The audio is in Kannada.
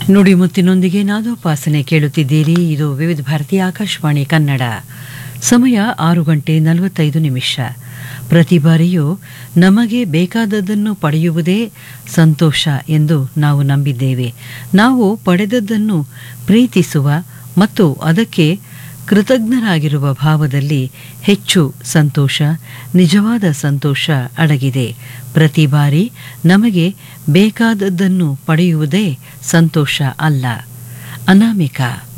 ನುಡಿಮುತ್ತಿನೊಂದಿಗೆ ನಾದೋಪಾಸನೆ ಕೇಳುತ್ತಿದ್ದೀರಿ ಇದು ವಿವಿಧ ಭಾರತೀಯ ಆಕಾಶವಾಣಿ ಕನ್ನಡ ಸಮಯ ಆರು ಗಂಟೆ ನಲವತ್ತೈದು ನಿಮಿಷ ಪ್ರತಿ ಬಾರಿಯೂ ನಮಗೆ ಬೇಕಾದದ್ದನ್ನು ಪಡೆಯುವುದೇ ಸಂತೋಷ ಎಂದು ನಾವು ನಂಬಿದ್ದೇವೆ ನಾವು ಪಡೆದದ್ದನ್ನು ಪ್ರೀತಿಸುವ ಮತ್ತು ಅದಕ್ಕೆ ಕೃತಜ್ಞರಾಗಿರುವ ಭಾವದಲ್ಲಿ ಹೆಚ್ಚು ಸಂತೋಷ ನಿಜವಾದ ಸಂತೋಷ ಅಡಗಿದೆ ಪ್ರತಿ ಬಾರಿ ನಮಗೆ ಬೇಕಾದದ್ದನ್ನು ಪಡೆಯುವುದೇ ಸಂತೋಷ ಅಲ್ಲ ಅನಾಮಿಕ